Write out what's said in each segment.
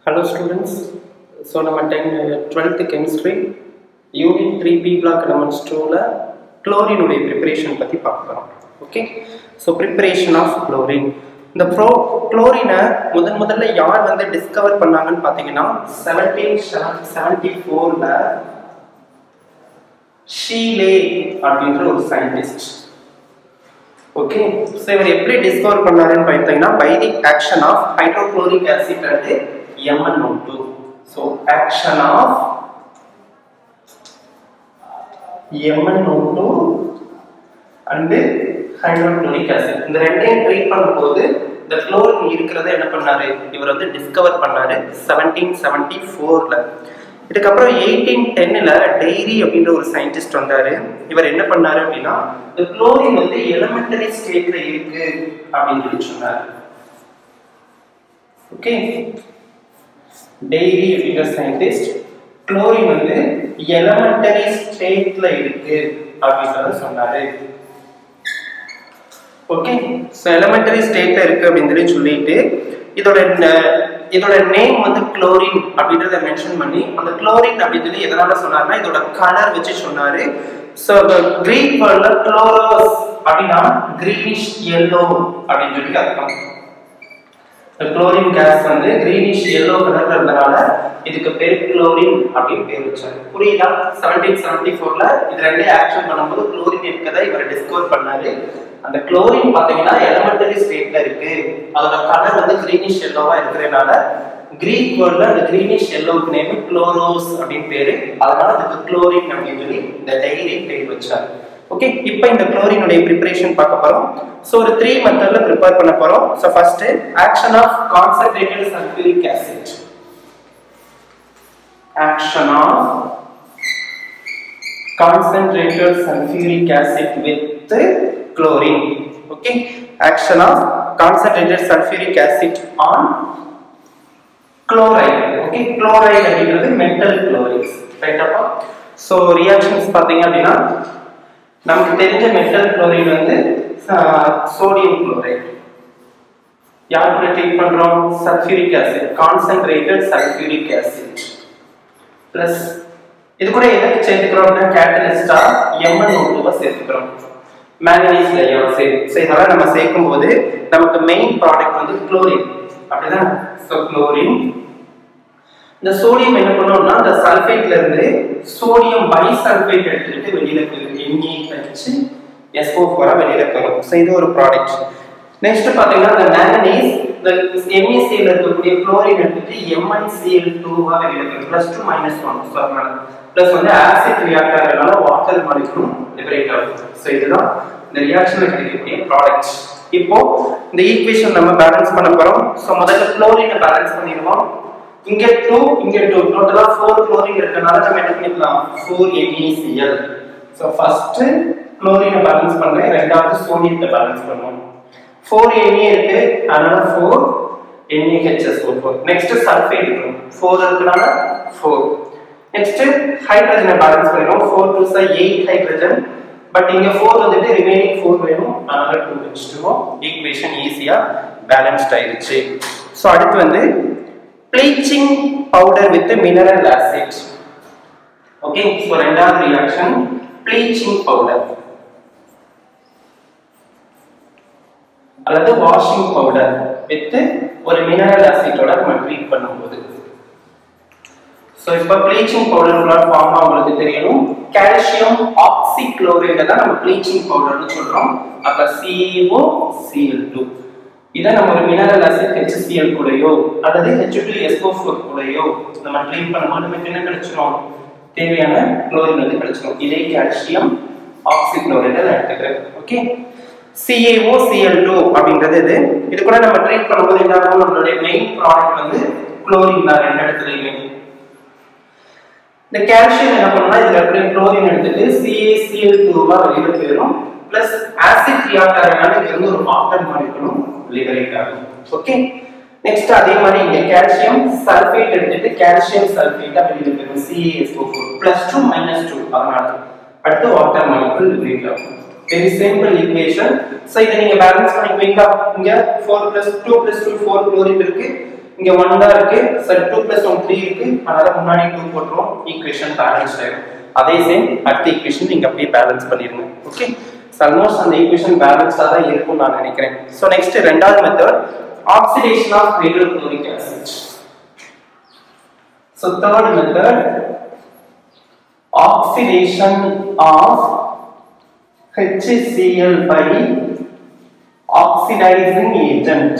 Hello students so நம்ம ten twelfth chemistry unit three P block elements டூவில் குளோரினுடைய preparation பற்றி பார்க்கலாம் okay so preparation of chlorine இந்த ப்ரோ குளோரினை முதன் முதல்ல யார் வந்து டிஸ்கவர் பண்ணாங்கன்னு பார்த்தீங்கன்னா செவன்டீன் செவன்டி ஃபோரில் ஷீலே அப்படின்ற ஒரு சயின்டிஸ்ட் ஓகே ஸோ இவர் எப்படி டிஸ்கவர் பண்ணாருன்னு பார்த்தீங்கன்னா by the action of hydrochloric acid and MnO2 so action of MnO2 and hydrochloric acid இந்த ரெண்டையும் ட்ரீட் பண்ணும்போது இந்த குளோரின் இருக்கிறத என்ன பண்ணாரு இவர் வந்து டிஸ்கவர் பண்ணாரு செவன்டீன் செவன்டி ஃபோரில் இதுக்கப்புறம் எயிட்டீன் டென்னில் டெய்ரி அப்படின்ற ஒரு சயின்டிஸ்ட் வந்தாரு இவர் என்ன பண்ணாரு அப்படின்னா இந்த குளோரின் வந்து எலிமெண்டரி ஸ்டேட்ல இருக்கு அப்படின்னு சொல்லி சொன்னார் ஓகே டெய்ரி அப்படின்ற சயின்டிஸ்ட் குளோரின் வந்து எலிமெண்டரி ஸ்டேட்ல இருக்கு அப்படின்றத சொன்னாரு ஓகே ஸோ எலிமெண்டரி ஸ்டேட்ல இருக்கு அப்படின்னு சொல்லி சொல்லிட்டு இதோட இதோட நேம் வந்து குளோரின் அப்படின்றத மென்ஷன் பண்ணி அந்த குளோரின் அப்படின்னு சொல்லி எதனால சொன்னாருன்னா இதோட கலர் வச்சு சொன்னாரு ஸோ கிரீக் வேர்ட்ல குளோரோஸ் அப்படின்னா கிரீனிஷ் எல்லோ அப்படின்னு சொல்லி அர்த்தம் குளோரின் கேஸ் வந்து கிரீனிஷ் எல்லோ கலர்ல இருந்தனால இதுக்கு பேர் குளோரின் அப்படின்னு பேர் வச்சாரு புரியுதா செவன்டீன் செவன்டி ஃபோர்ல இது ரெண்டே ஆக்ஷன் பண்ணும்போது குளோரின் இருக்கதை இவர் டிஸ்கவர் பண்ணாரு அந்த குளோரின் பாத்தீங்கன்னா எலிமெண்டரி ஸ்டேட்ல இருக்கு அதோட கலர் வந்து கிரீனிஷ் எல்லோவா இருக்கிறதுனால கிரீக் வேர்ட்ல அந்த கிரீனிஷ் எல்லோவுக்கு நேம் குளோரோஸ் அப்படின்னு பேரு அதனால அதுக்கு குளோரின் அப்படின்னு சொல்லி இந்த டைரி பேர் வச்சாரு ஓகே இப்போ இந்த குளோரினுடைய ப்ரிப்பரேஷன் பார்க்க போறோம் ஸோ ஒரு த்ரீ மெத்தட்ல ப்ரிப்பேர் பண்ண போறோம் so first action of concentrated sulphuric acid action of concentrated sulfuric acid with chlorine okay action of concentrated sulfuric acid on chloride okay chloride அப்படிங்கிறது மெட்டல் குளோரைட்ஸ் ரைட்டாப்பா ஸோ ரியாக்ஷன்ஸ் பார்த்தீங்க அப்படின்னா நமக்கு தெரிஞ்ச மெட்டல் குளோரைடு வந்து sodium chloride யார் கூட treat பண்றோம் sulphuric acid concentrated sulphuric acid plus இது கூட எதுக்கு சேர்த்துக்கிறோம் அப்படின்னா கேட்டலிஸ்டா எம்என் ஒன்றுவா சேர்த்துக்கிறோம் மேங்கனீஸ் லேயர் சரி இதெல்லாம் நம்ம சேர்க்கும் போது நமக்கு மெயின் ப்ராடக்ட் வந்து குளோரின் அப்படிதான் ஸோ குளோரின் இந்த சோடியம் என்ன பண்ணோம்னா இந்த சல்ஃபேட்ல இருந்து சோடியம் பை சல்ஃபேட் எடுத்துக்கிட்டு வெளியில போயிடும் எண்ணெய் கழிச்சு எஸ்ஓ போரா வெளியில போயிடும் ஸோ இது ஒரு ப்ராடக்ட் நெக்ஸ்ட் பாத்தீங்கன்னா இந்த மேங்கனீஸ் இந்த எம்இசியில் இருக்கக்கூடிய குளோரின் எடுத்துட்டு எம்ஐசிஎல் டூவா வெளியில போயிடும் plus two minus one so அதனால பிளஸ் வந்து ஆசிட் ரியாக்ட் ஆகிறதுனால வாட்டர் மாலிகுலும் லிபரேட் ஆகும் ஸோ இதுதான் இந்த ரியாக்ஷன்ல கிடைக்கக்கூடிய ப்ராடக்ட் இப்போ இந்த ஈக்குவேஷன் நம்ம பேலன்ஸ் பண்ண போறோம் ஸோ முதல்ல குளோரினை பேலன்ஸ் பண்ணிடுவோம் இங்க டூ இங்க டூ டோட்டலா ஃபோர் குளோரின் இருக்கனால நம்ம என்ன பண்ணிக்கலாம் ஃபோர் எம்இசிஎல் ஸோ ஃபர்ஸ்ட் குளோரினை பேலன்ஸ் பண்றேன் ரெண்டாவது சோடியத்தை பேலன்ஸ் பண்ணுவோம் ஃபோர் என்ஏ இருக்கு அதனால four NAHS four next sulphate இருக்கும் ஃபோர் இருக்கனால ஃபோர் நெக்ஸ்ட் ஹைட்ரஜனை பேலன்ஸ் பண்ணிடுவோம் four two sir eight hydrogen but இங்க ஃபோர் வந்துட்டு ரிமைனிங் ஃபோர் வேணும் அதனால டூ வச்சுட்டுவோம் ஈக்குவேஷன் ஈஸியா பேலன்ஸ்ட் ஆயிடுச்சு ஸோ அடுத்து வந்து bleaching powder with mineral acid okay so ரெண்டாவது ரியாக்ஷன் ப்ளீச்சிங் பவுடர் அல்லது வாஷிங் பவுடர் வித் ஒரு மினரல் ஆசிட்டோட நம்ம ட்ரீட் பண்ணும்போது ஸோ இப்போ ப்ளீச்சிங் பவுடர் ஃபார்ம் உங்களுக்கு தெரியணும் கால்சியம் ஆக்சி குளோரைடை தான் நம்ம ப்ளீச்சிங் பவுடர்னு சொல்றோம் அப்ப சிஓ சிஎல் டூ இதை நம்ம ஒரு மினரல் ஆசிட் ஹெச்சிஎல் கூடயோ அல்லது ஹெச் டூ எஸ்ஓ ஃபோர் கூடயோ நம்ம ட்ரீட் பண்ணும்போது நமக்கு என்ன கிடைச்சிரும் தேவையான குளோரின் வந்து கிடைச்சிரும் இதே கால்சியம் ஆக்சி குளோரைடை நான் எடுத்துக்கிறேன் ஓகே சிஏஓ சிஎல் டூ அப்படின்றது இது இது கூட நம்ம ட்ரீட் பண்ணும்போது என்ன ஆகும் நம்மளுடைய மெயின் ப்ராடக்ட் வந்து குளோரின் தான் ரெண்டு இடத்துலையுமே இந்த கால்சியம் என்ன பண்ணா இதுல இருக்கிற குளோரின் எடுத்துட்டு சிஏசிஎல் டூவா வெளியில போயிடும் பிளஸ் ஆசிட் ரியாக்ட் ஆகிறதுனால இது வந்து ஒரு வாட்டர் மாலிகுலும் லிபரேட் ஆகும் ஓகே நெக்ஸ்ட் அதே மாதிரி இங்க கால்சியம் சல்ஃபேட் எடுத்துட்டு கால்சியம் சல்ஃபேட்டா வெளியில போயிடும் CASO four plus two minus two அதனால அடுத்து வாட்டர் மாலிகுல் லிபரேட் ஆகும் வெரி சிம்பிள் ஈக்குவேஷன் சோ இதை நீங்க பேலன்ஸ் பண்ணிக்குவீங்களா இங்க 4 2 2 4 குளோரின் இருக்கு இங்க ஒன் தான் இருக்கு சரி டூ பிளஸ் ஒன் த்ரீ இருக்கு அதனால முன்னாடி டூ போட்டுருவோம் ஈக்குவேஷன் பேலன்ஸ் ஆயிடும் அதே சேம் அடுத்த ஈக்குவேஷன் நீங்க அப்படியே பேலன்ஸ் பண்ணிருங்க ஓகே ஆல்மோஸ்ட் அந்த ஈக்குவேஷன் பேலன்ஸா தான் இருக்கும்னு நான் நினைக்கிறேன் ஸோ நெக்ஸ்ட் ரெண்டாவது method oxidation of hydrochloric acid so third method oxidation of HCl by oxidizing agent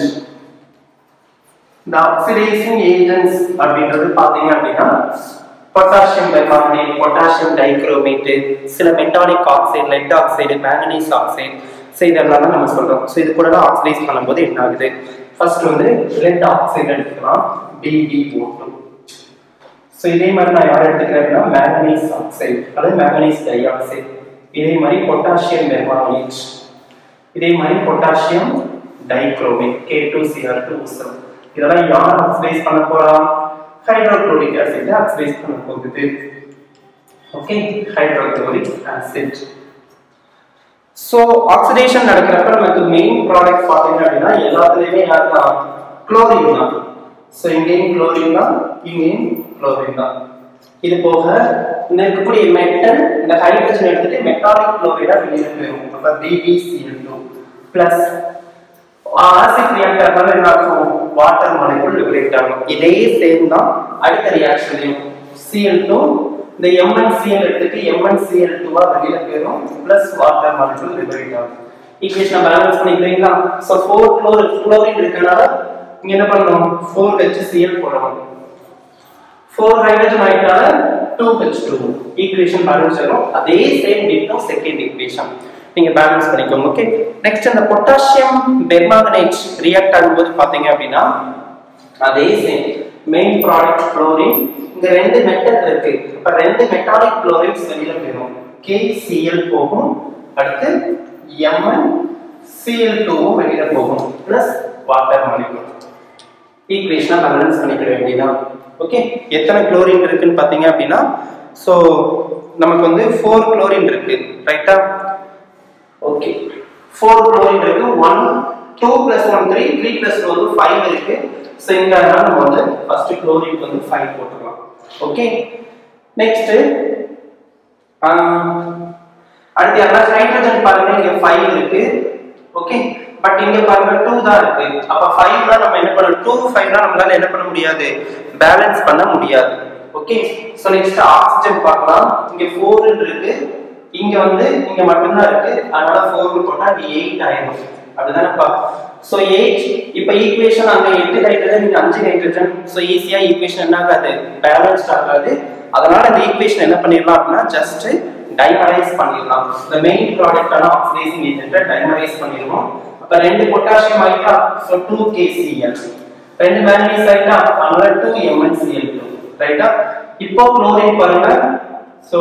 இந்த ஆக்சிடைசிங் ஏஜென்ட்ஸ் அப்படின்றது பாத்தீங்க அப்படின்னா பொட்டாசியம் பெர்மாங்கனேட் பொட்டாசியம் டைக்ரோமேட் சில metallic oxide lead oxide manganese oxide so இதெல்லாம் தான் நம்ம சொல்றோம் ஸோ இது கூட ஆக்சிடைஸ் பண்ணும்போது என்ன ஆகுது ஃபர்ஸ்ட் வந்து லெட் ஆக்சைடு எடுத்துக்கலாம் பிடிஓ டூ ஸோ இதே மாதிரி நான் யார் எடுத்துக்கிறேன் அப்படின்னா மேங்கனீஸ் ஆக்சைடு அல்லது மேங்கனீஸ் டை ஆக்சைடு இதே மாதிரி பொட்டாசியம் பெர்மாங்கனேட் இதே மாதிரி potassium dichromate K two CR two இதெல்லாம் யார் ஆக்சிடைஸ் பண்ண போறா ஹைட்ரோக்ளோரிக் ஆசிட் ஆக்சிடைஸ் பண்ண போகுது okay hydrochloric acid so oxidation நடக்கிறப்ப நமக்கு மெயின் ப்ராடக்ட் பார்த்தீங்க அப்படின்னா எல்லாத்துலேயுமே யார் தான் குளோரின் தான் ஸோ இங்கேயும் குளோரின் தான் இங்கேயும் குளோரின் தான் இது போக இந்த இருக்கக்கூடிய மெட்டல் இந்த ஹைட்ரஜன் எடுத்துட்டு மெட்டாலிக் குளோரைடா வெளியே போயிடும் அப்போ பிபிசிஎல் டூ பிளஸ் ஆசிட் ரியாக்டர்னால என்ன ஆகும் வாட்டர் மாலிகுல் லிபரேட் ஆகும் இதே சேம் தான் அடுத்த ரியாக்ஷன்லையும் சிஎல் டூ இந்த எம்என்சிஎல் எடுத்துட்டு எம்என்சிஎல் டூவா வெளியில போயிடும் பிளஸ் வாட்டர் மாலிகுல் லிபரேட் ஆகும் ஈக்குவேஷன் பேலன்ஸ் பண்ணிக்கிறீங்களா ஸோ ஃபோர் குளோர் குளோரின் இருக்கனால இங்க என்ன பண்ணணும் ஃபோர் ஹெச்சிஎல் போடணும் ஃபோர் ஹைட்ரஜன் ஆயிட்டால two H two equation balance வரும் அதே சேம் டிட்டோ செகண்ட் ஈக்குவேஷன் நீங்க பேலன்ஸ் பண்ணிக்கோங்க ஓகே நெக்ஸ்ட் அந்த பொட்டாசியம் பெர்மாங்கனேட் ரியாக்ட் ஆகும்போது பாத்தீங்க அப்படின்னா அதே சேம் மெயின் ப்ராடக்ட் குளோரின் இங்க ரெண்டு மெட்டல் இருக்கு இப்ப ரெண்டு மெட்டாலிக் குளோரின்ஸ் வெளியில போயிடும் KCl போகும் அடுத்து Mn Cl2 வெளியில போகும் பிளஸ் வாட்டர் மாலிகுல் ஈக்குவேஷனை பேலன்ஸ் பண்ணிக்க வேண்டியதான் ஓகே எத்தனை குளோரின் இருக்குன்னு பாத்தீங்க அப்படின்னா ஸோ நமக்கு வந்து ஃபோர் குளோரின் இருக்கு ரைட்டா ஓகே ஃபோர் குளோரின் இருக்கு one two plus one three three plus two வந்து ஃபைவ் இருக்கு ஸோ இங்க அதனால நம்ம வந்து ஃபர்ஸ்ட் குளோரின் வந்து ஃபைவ் போட்டுக்கலாம் ஓகே நெக்ஸ்ட் அடுத்து யாரா ஹைட்ரஜன் பாருங்க இங்க ஃபைவ் இருக்கு ஓகே பட் இங்க பாருங்க டூ தான் இருக்கு அப்ப ஃபைவ் தான் நம்ம என்ன பண்ண டூ ஃபைவ் தான் நம்மளால என்ன பண்ண முடியாது பேலன்ஸ் பண்ண முடியாது ஓகே ஸோ நெக்ஸ்ட் ஆக்சிஜன் பார்க்கலாம் இங்க ஃபோர் இருக்கு இங்க வந்து இங்க மட்டும்தான் இருக்கு அதனால ஃபோர் போட்டா அது எயிட் ஆயிடும் அப்படிதானப்பா ஸோ எயிட் இப்போ ஈக்குவேஷன் அங்க எட்டு ஹைட்ரஜன் இங்க அஞ்சு ஹைட்ரஜன் ஸோ ஈஸியா ஈக்குவேஷன் என்ன ஆகாது பேலன்ஸ்ட் ஆகாது அதனால இந்த ஈக்குவேஷன் என்ன பண்ணிடலாம் அப்படின்னா ஜஸ்ட் டைமரைஸ் பண்ணிடலாம் இந்த மெயின் ப்ராடக்டான ஆக்சிடைசிங் ஏஜென்ட்டை டைமரைஸ் பண்ணிடுவோம் அப்ப ரெண்டு பொட்டாசியம் ஆயிட்டா ஸோ டூ கேசிஎல் ரெண்டு மேங்கனீஸ் ஆயிட்டா அதனால டூ எம்என்சிஎல் டூ ரைட்டா இப்போ குளோரின் பாருங்க ஸோ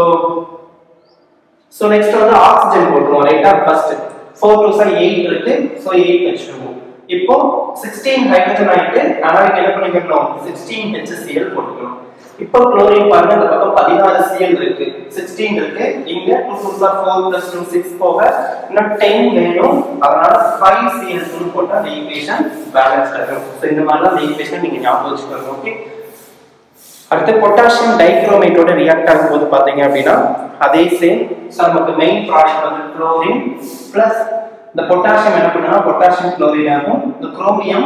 ஸோ நெக்ஸ்ட் வந்து ஆக்சிஜன் போட்டுருவோம் ரைட்டா first four two sir eight இருக்கு ஸோ எயிட் ஹெச் டூ இப்போ சிக்ஸ்டீன் ஹைட்ரஜன் ஆயிட்டு அதனால இங்க என்ன பண்ணிக்கணும் சிக்ஸ்டீன் ஹெச்சிஎல் போட்டுக்கணும் இப்போ குளோரின் பாருங்க இந்த பக்கம் பதினாலு சிஎல் இருக்கு சிக்ஸ்டீன் இருக்கு இங்க two two sir four plus two six போக இன்னும் டென் வேணும் அதனால ஃபைவ் சிஎல் டூ போட்டா அந்த ஈக்குவேஷன் பேலன்ஸ் ஆகும் ஸோ இந்த மாதிரிலாம் அந்த ஈக்குவேஷன் நீங்க ஞாபகம் வச்சுக்கோங்க ஓகே அடுத்து பொட்டாசியம் டைக்ரோமேட்டோட ரியாக்ட் ஆகும்போது பாத்தீங்க அப்படின்னா அதே சேம் ஸோ நமக்கு மெயின் ப்ராடக்ட் வந்து குளோரின் பிளஸ் இந்த பொட்டாசியம் என்ன பண்ணுன்னா பொட்டாசியம் குளோரைட் ஆகும் இந்த குரோமியம்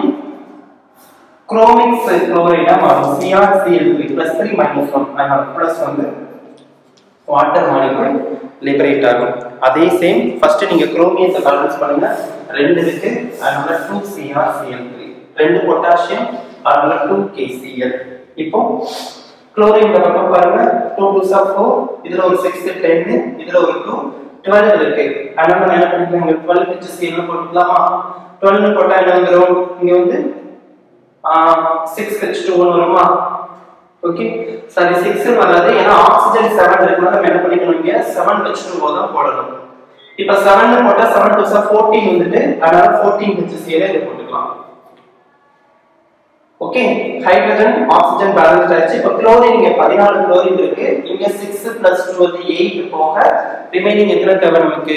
குரோமிக் குளோரைடா மாறும் Cr Cl three plus three minus one அதனால பிளஸ் வந்து வாட்டர் மாலிகுல் லிபரேட் ஆகும் அதே சேம் ஃபர்ஸ்ட் நீங்க குரோமியத்தை பேலன்ஸ் பண்ணுங்க ரெண்டு இருக்கு அதனால டூ சிஆர் சிஎல் த்ரீ ரெண்டு பொட்டாசியம் அதனால டூ கேசிஎல் இப்போ குளோரின் பக்கம் பாருங்க டூ டூ சார் ஃபோர் இதுல ஒரு சிக்ஸ் டென் இதுல ஒரு டூ டுவெல் இருக்கு அதனால நம்ம என்ன பண்ணிக்கலாம் டுவெல் ஹெச் சிஎல் போட்டுக்கலாமா டுவெல் போட்டா என்ன வந்துடும் இங்க வந்து சிக்ஸ் ஹெச் டூ ஒன்று வருமா ஓகே சாரி சிக்ஸ் வராது ஏன்னா ஆக்சிஜன் செவன் இருக்குன்னா நம்ம என்ன பண்ணிக்கணும் இங்க செவன் ஹெச் டூ தான் போடணும் இப்ப செவன் போட்டா செவன் டூ சார் ஃபோர்டீன் வந்துட்டு அதனால ஃபோர்டீன் ஹெச் சிஎல் இதை போட்டுக்கலாம் ஓகே ஹைட்ரஜன் ஆக்சிஜன் பேலன்ஸ் ஆச்சு இப்போ குளோரின் இங்க பதினாலு குளோரின் இருக்கு இங்க சிக்ஸ் பிளஸ் டூ வந்து எயிட் போக ரிமைனிங் எத்தனை தேவை நமக்கு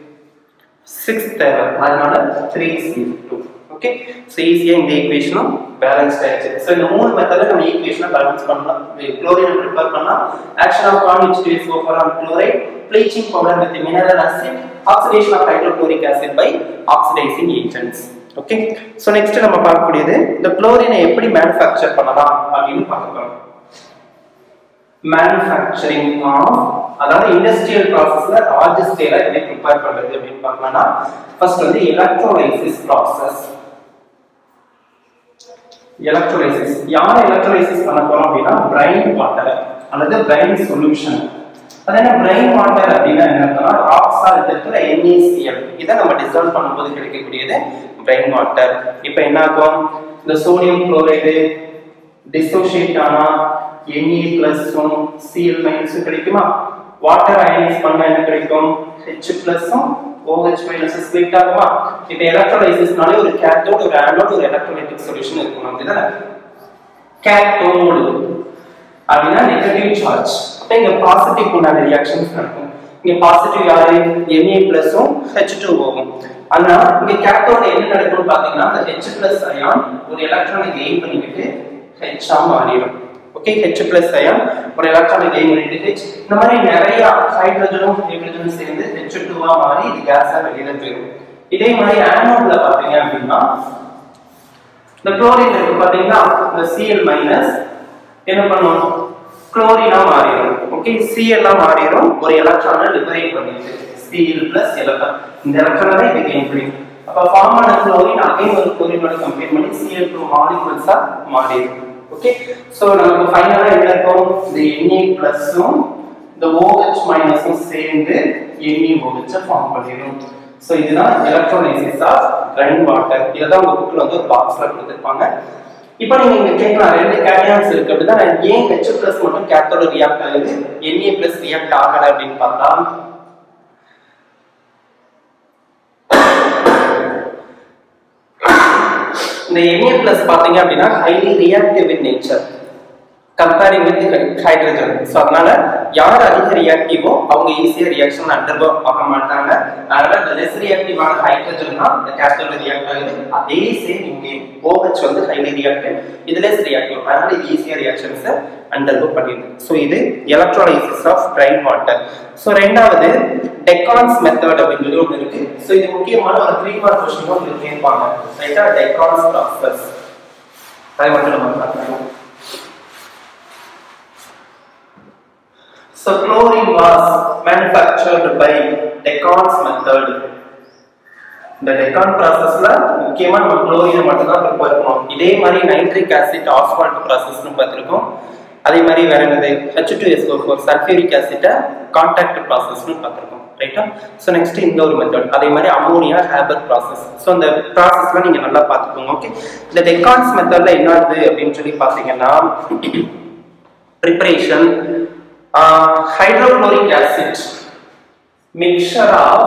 சிக்ஸ் தேவை அதனால three C two okay so ஈஸியாக இந்த ஈக்குவேஷனும் பேலன்ஸ் ஆயிடுச்சு ஸோ இந்த மூணு மெத்தடில் நம்ம ஈக்குவேஷனை பேலன்ஸ் பண்ணலாம் குளோரினை ப்ரிப்பேர் பண்ணலாம் action of con which days over on chloride bleaching powder with mineral acid oxidation of hydrochloric acid by oxidising agents okay so next நம்ம பார்க்கக்கூடியது இந்த குளோரினை எப்படி மேனுஃபேக்சர் பண்ணலாம் அப்படின்னு பார்க்க போறோம் மேனுஃபேக்சரிங் ஆஃப் அதாவது இண்டஸ்ட்ரியல் ப்ராசஸ்ல லார்ஜ் ஸ்கேல எப்படி ப்ரிப்பேர் பண்றது அப்படின்னு பார்க்கலாம்னா ஃபர்ஸ்ட் வந்து எலக்ட்ரோலைசிஸ் ப்ராசஸ் எலக்ட்ரோலைசிஸ் யார் எலக்ட்ரோலைசிஸ் பண்ண போறோம் அப்படின்னா பிரைன் வாட்டர் அல்லது பிரைன் சொல்யூஷன் அது என்ன பிரைன் வாட்டர் அப்படின்னா என்ன ராக் சால்ட் இருக்கிற NaCl இதை நம்ம டிசால்வ் பண்ணும்போது கிடைக்கக்கூடியது பிரைன் வாட்டர் இப்போ என்ன ஆகும் இந்த சோடியம் குளோரைடு டிசோசியேட் ஆனா Na பிளஸும் Cl மைனஸும் கிடைக்குமா வாட்டர் அயனைஸ் பண்ணா என்ன கிடைக்கும் H பிளஸும் OH மைனஸ் ஸ்பிளிட் ஆகுமா இப்போ எலக்ட்ரோலைசிஸ்னாலே ஒரு கேத்தோட் ஒரு ஆனோட் ஒரு எலக்ட்ரோலைட்டிக் சொல்யூஷன் இருக்கும் அப்படிதானே கேத்தோடு அப்படின்னா நெகட்டிவ் சார்ஜ் அப்ப இங்க பாசிட்டிவ் உண்டான ரியாக்ஷன்ஸ் நடக்கும் இங்க பாசிட்டிவ் யாரு Na பிளஸும் H2O வும் ஆனா இங்க கேத்தோட என்ன நடக்கும்னு பாத்தீங்கன்னா அந்த H பிளஸ் அயான் ஒரு எலக்ட்ரானை கெயின் பண்ணிக்கிட்டு H ஆ மாறிடும் ஓகே H பிளஸ் அயான் ஒரு எலக்ட்ரானை கெயின் பண்ணிட்டு H இந்த மாதிரி நிறைய ஹைட்ரஜனும் ஹைட்ரஜனும் சேர்ந்து H2 ஆ மாறி இது கேஸா வெளியில போயிடும் இதே மாதிரி ஆனோட்ல பாத்தீங்க அப்படின்னா இந்த குளோரின் இருக்கு பாத்தீங்கன்னா இந்த Cl மைனஸ் என்ன பண்ணும் குளோரினா மாறிடும் ஓகே Cl ஆ மாறிடும் ஒரு எலக்ட்ரானை லிபரேட் பண்ணிட்டு Cl பிளஸ் எலக்ட்ரான் இந்த எலக்ட்ரானை தான் இது கெயின் பண்ணி அப்ப ஃபார்ம் ஆன குளோரின் அகைன் ஒரு குளோரினோட கம்பேர் பண்ணி Cl2 மாலிகூல்ஸா மாறிடும் ஓகே சோ நமக்கு ஃபைனலா என்ன இருக்கும் இந்த Na பிளஸும் இந்த OH மைனஸும் சேர்ந்து NaOH ஃபார்ம் பண்ணிடும் சோ இதுதான் எலக்ட்ரோலைசிஸ் ஆஃப் கிரைண்ட் வாட்டர் இதுதான் உங்க புக்ல வந்து ஒரு பாக்ஸ்ல கொடுத்திருப்பாங்க இப்போ நீங்க இங்க கேட்கலாம் ரெண்டு கேட்டயான்ஸ் இருக்கு அப்படிதான் ஏன் H பிளஸ் மட்டும் கேத்தோட ரியாக்ட் ஆகுது Na பிளஸ் ரியாக்ட் ஆகல அப்படின்னு பார்த்தா இந்த Na பிளஸ் பாத்தீங்க அப்படின்னா highly reactive in nature comparing with hydrogen so அதனால யார் அதிக ரியாக்டிவோ அவங்க ஈஸியாக ரியாக்ஷன் அண்டர்கோ ஆக மாட்டாங்க அதனால இந்த லெஸ் ரியாக்டிவான ஹைட்ரஜன் தான் இந்த கேத்தோட ரியாக்ட் ஆகுது அதே சேம் இங்கே OH வந்து ஹைலி ரியாக்டிவ் இது லெஸ் ரியாக்டிவ் அதனால இது ஈஸியாக ரியாக்ஷன்ஸை அண்டர்கோ பண்ணிடுது ஸோ இது electrolysis of brine water so ரெண்டாவது டெக்கான்ஸ் மெத்தட் அப்படின்னு சொல்லி ஒன்று இருக்கு ஸோ இது முக்கியமான ஒரு த்ரீ மார்க் கொஸ்டின் உங்களுக்கு கேட்பாங்க ரைட்டா டெக்கான்ஸ் ப்ராசஸ் அதை மட்டும் நம்ம பார்க்கலாம் So chlorine was manufactured by Decon's method. இந்த டெக்கான் ப்ராசஸ்ல முக்கியமா நம்ம குளோரினை மட்டும் தான் ப்ரிப்பேர் பண்ணுவோம் இதே மாதிரி நைட்ரிக் ஆசிட் ஆஸ்பால்ட் ப்ராசஸ்னு பார்த்துருக்கோம் அதே மாதிரி வேற என்னது H two SO four sulphuric ஆசிட்டை கான்டாக்ட் ப்ராசஸ்னு பார்த்துருக்கோம் ரைட்டா ஸோ நெக்ஸ்ட் இந்த ஒரு மெத்தட் அதே மாதிரி அமோனியா ஹேபர் ப்ராசஸ் ஸோ இந்த ப்ராசஸ்லாம் நீங்க நல்லா பார்த்துக்கோங்க ஓகே இந்த டெக்கான்ஸ் மெத்தட்ல என்ன ஆகுது அப்படின்னு சொல்லி பார்த்தீங்கன்னா preparation uh, hydrochloric acid mixture of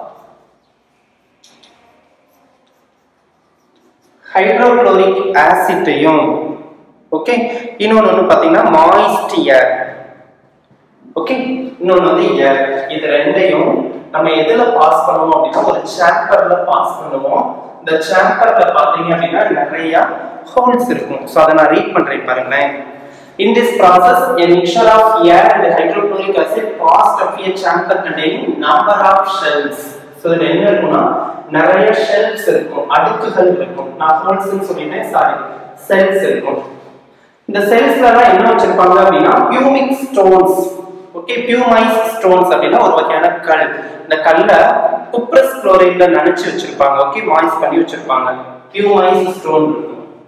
hydrochloric acidையும் ஓகே இன்னொன்று வந்து பார்த்தீங்கன்னா மாய்ஸ்ட் ஏர் ஓகே இன்னொன்று வந்து ஏர் இது ரெண்டையும் நம்ம எதுல பாஸ் பண்ணுவோம் அப்படின்னா ஒரு சாம்பர்ல பாஸ் பண்ணுவோம் இந்த சாம்பர்ல பார்த்தீங்க அப்படின்னா நிறைய ஹோல்ஸ் இருக்கும் ஸோ அதை நான் ரீட் பண்றேன் பாருங்களேன் In this process, a mixture of air and hydrochloric acid passed up a chamber containing number of shells. So இதுல என்ன இருக்கும்னா நிறைய ஷெல்ஸ் இருக்கும் அடுக்குகள் இருக்கும் நான் ஹோல்ஸ்னு சொல்லிட்டேன் சாரி செல்ஸ் இருக்கும் இந்த செல்ஸ்ல எல்லாம் என்ன வச்சிருப்பாங்க அப்படின்னா pumice stones okay pumice stones அப்படின்னா ஒரு வகையான கல் இந்த கல்லை குப்ரஸ் குளோரைட்ல நினைச்சு வச்சிருப்பாங்க ஓகே மாய்ஸ் பண்ணி வச்சிருப்பாங்க பியூமைஸ் ஸ்டோன் இருக்கும்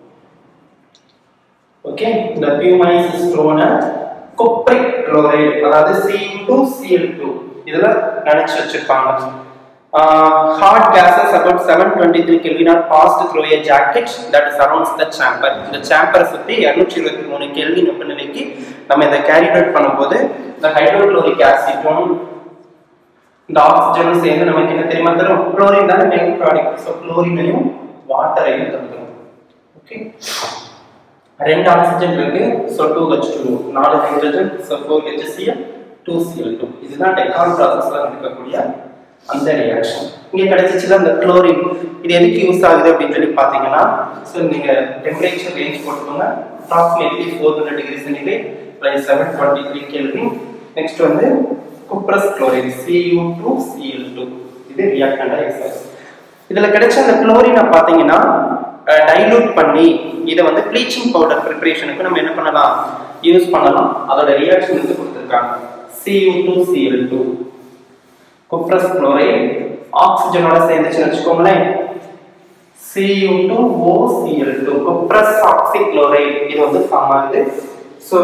ஓகே இந்த பியூமைஸ் ஸ்டோனை குப்ரிக் குளோரைடு அதாவது Cu2Cl2 இதுல நினைச்சு வச்சிருப்பாங்க hot gases about 723 Kelvin are passed through a jacket that surrounds the chamber இந்த சாம்பரை சுத்தி 223 கெல்வின் வெப்பநிலைக்கு நம்ம இதை கேரி அவுட் பண்ணும்போது இந்த ஹைட்ரோகுளோரிக் ஆசிட்டும் இந்த ஆக்சிஜனும் சேர்ந்து நமக்கு என்ன தெரியுமா தரும் குளோரின் தானே மெயின் ப்ராடக்ட் ஸோ குளோரினையும் வாட்டரையும் தந்துடும் ஓகே ரெண்டு ஆக்சிஜன் இருக்கு ஸோ டூ ஹெச் டூ நாலு hydrogen so four HCl two Cl two இதுதான் டெக்கான் ப்ராசஸ்ல நடக்கக்கூடிய அந்த ரியாக்ஷன் இங்க கிடைச்சிச்சுல அந்த குளோரின் இது எதுக்கு யூஸ் ஆகுது அப்படின்னு சொல்லி பாத்தீங்கன்னா ஸோ நீங்க டெம்பரேச்சர் ரேஞ்ச் போட்டுக்கோங்க approximately four hundred degree centigrade plus seven twenty three kelvin next வந்து cuprous chlorine Cu two Cl two இது ரியாக்டண்டா யூஸ் ஆகுது இதுல கிடைச்ச அந்த குளோரினை பாத்தீங்கன்னா டைலூட் பண்ணி இதை வந்து ப்ளீச்சிங் பவுடர் ப்ரிப்பரேஷனுக்கு நம்ம என்ன பண்ணலாம் யூஸ் பண்ணலாம் அதோட ரியாக்ஷன் வந்து கொடுத்துருக்காங்க Cu two Cl two cuprous chloride ஆக்சிஜனோட சேர்ந்துச்சுன்னு வச்சுக்கோங்களேன் Cu2OCl2 குப்ரஸ் ஆக்சிக்ளோரைட் இது வந்து ஃபார்ம் ஆகுது ஸோ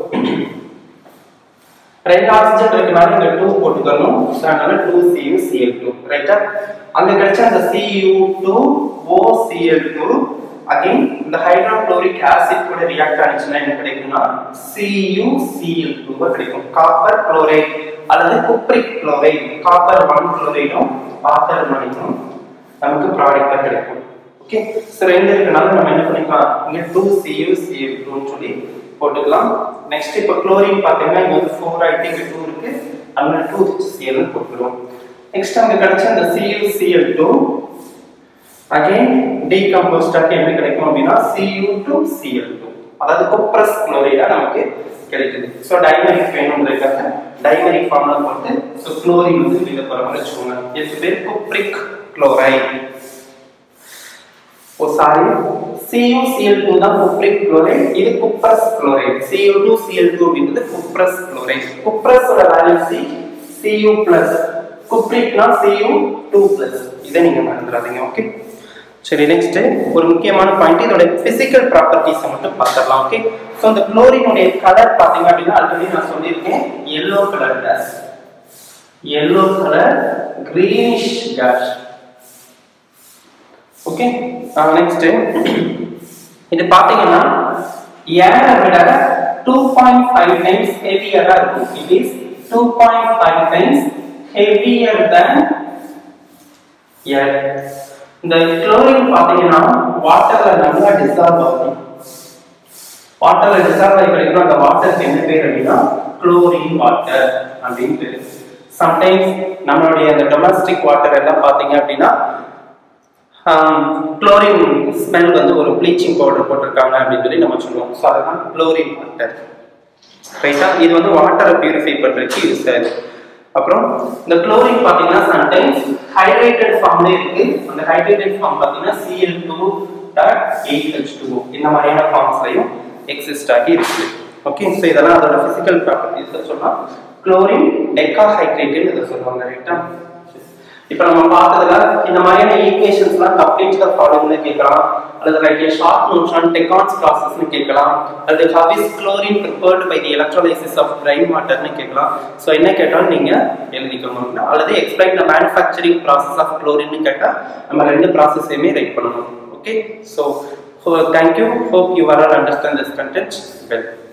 ரெண்டு ஆக்சிஜன் இருக்கனால இங்க டூ போட்டுக்கணும் ஸோ அதனால டூ சியூ சிஎல் டூ ரைட்டா அங்க கிடைச்ச அந்த Cu two O Cl two again இந்த ஹைட்ரோக்ளோரிக் ஆசிட் கூட ரியாக்ட் ஆனிச்சுன்னா என்ன கிடைக்கும்னா சியூ சிஎல் டூ கிடைக்கும் காப்பர் குளோரைட் அல்லது குப்ரிக் குளோரைட் காப்பர் ஒன் குளோரைடும் வாட்டர் மணிக்கும் நமக்கு ப்ராடக்டா கிடைக்கும் ஓகே ஸோ ரெண்டு இருக்கனால நம்ம என்ன பண்ணிக்கலாம் இங்க டூ சியூ சிஎல் டூன்னு சொல்லி போட்டுக்கலாம் நெக்ஸ்ட் இப்போ குளோரின் பார்த்தீங்கன்னா இங்க வந்து ஃபோர் ஆயிட்டு இங்க டூ இருக்கு அதனால டூ சிஎல் போட்டுருவோம் நெக்ஸ்ட் அங்க கிடைச்ச அந்த Cu Cl two again decomposed ஆகி என்ன கிடைக்கும் அப்படின்னா சியூ டூ சிஎல் டூ அதாவது குப்ரஸ் குளோரைடா நமக்கு கிடைக்குது ஸோ டைமரிக் வேணுன்றதுக்காக டைமரிக் ஃபார்ம்ல போட்டு ஸோ குளோரின் வந்து வெளியில போற மாதிரி வச்சுக்கோங்க இதுக்கு பேர் குப்ரிக் குளோரைட் ஓ சாரி CuCl2 தான் குப்ரிக் குளோரைட் இது குப்ரஸ் குளோரைட் Cu2Cl2 அப்படின்றது குப்ரஸ் குளோரைட் குப்ரஸோட வேல்யூ C Cu பிளஸ் குப்ரிக்னா Cu2 பிளஸ் இதை நீங்க மறந்துடாதீங்க ஓகே சரி நெக்ஸ்ட் ஒரு முக்கியமான பாயிண்ட் இதோட பிசிக்கல் ப்ராப்பர்ட்டிஸை மட்டும் பார்த்துடலாம் ஓகே ஸோ இந்த குளோரினுடைய கலர் பார்த்தீங்க அப்படின்னா ஆல்ரெடி நான் சொல்லியிருக்கேன் yellow colour gas yellow colour greenish gas okay next இது பாத்தீங்கன்னா ஏரை விட டூ பாயிண்ட் ஃபைவ் டைம்ஸ் ஹெவியரா இருக்கும் it is two point five times heavier then air இந்த குளோரின் பாத்தீங்கன்னா வாட்டர்ல நல்லா டிசால்வ் ஆகும் வாட்டர்ல டிசால்வ் ஆகி கிடைக்கும் அந்த வாட்டருக்கு என்ன பேர் அப்படின்னா குளோரின் வாட்டர் அப்படின்னு பேரு சம்டைம்ஸ் நம்மளுடைய அந்த டொமஸ்டிக் வாட்டர் எல்லாம் பாத்தீங்க அப்படின்னா குளோரின் ஸ்மெல் வந்து ஒரு ப்ளீச்சிங் பவுடர் போட்டிருக்காங்க அப்படின்னு சொல்லி நம்ம சொல்லுவோம் ஸோ அதுதான் குளோரின் வாட்டர் ரைட்டா இது வந்து வாட்டரை பியூரிஃபை பண்ணுறதுக்கு யூஸ் ஆகுது அப்புறம் இந்த குளோரின் பார்த்தீங்கன்னா சம்டைம்ஸ் ஹைட்ரேட்டட் ஃபார்ம்ல இருக்கு அந்த ஹைட்ரேட்டட் ஃபார்ம் பார்த்தீங்கன்னா Cl two dot eight H two இந்த மாதிரியான ஃபார்ம்ஸ்லையும் எக்ஸிஸ்ட் ஆகி இருக்கு ஓகே ஸோ இதெல்லாம் அதோட ஃபிசிக்கல் ப்ராப்பர்ட்டிஸ் சொன்னா குளோரின் டெக்கா ஹைட்ரேட்னு இதை சொல்லுவாங்க ரைட்டா இப்போ நம்ம பார்த்ததுல இந்த மாதிரியான ஈக்குவேஷன்ஸ்லாம் கம்ப்ளீட் த ஃபாலோயிங்னு கேட்கலாம் அல்லது write a short notes on Deacon's ப்ராசஸ்னு கேட்கலாம் அல்லது how is chlorine prepared by the electrolysis of ட்ரை வாட்டர்னு கேட்கலாம் ஸோ என்ன கேட்டாலும் நீங்க எழுதிக்கணும் அல்லது explain the manufacturing process of குளோரின்னு கேட்டால் நம்ம ரெண்டு ப்ராசஸையுமே ரைட் பண்ணணும் okay so thank you hope you are understand this content well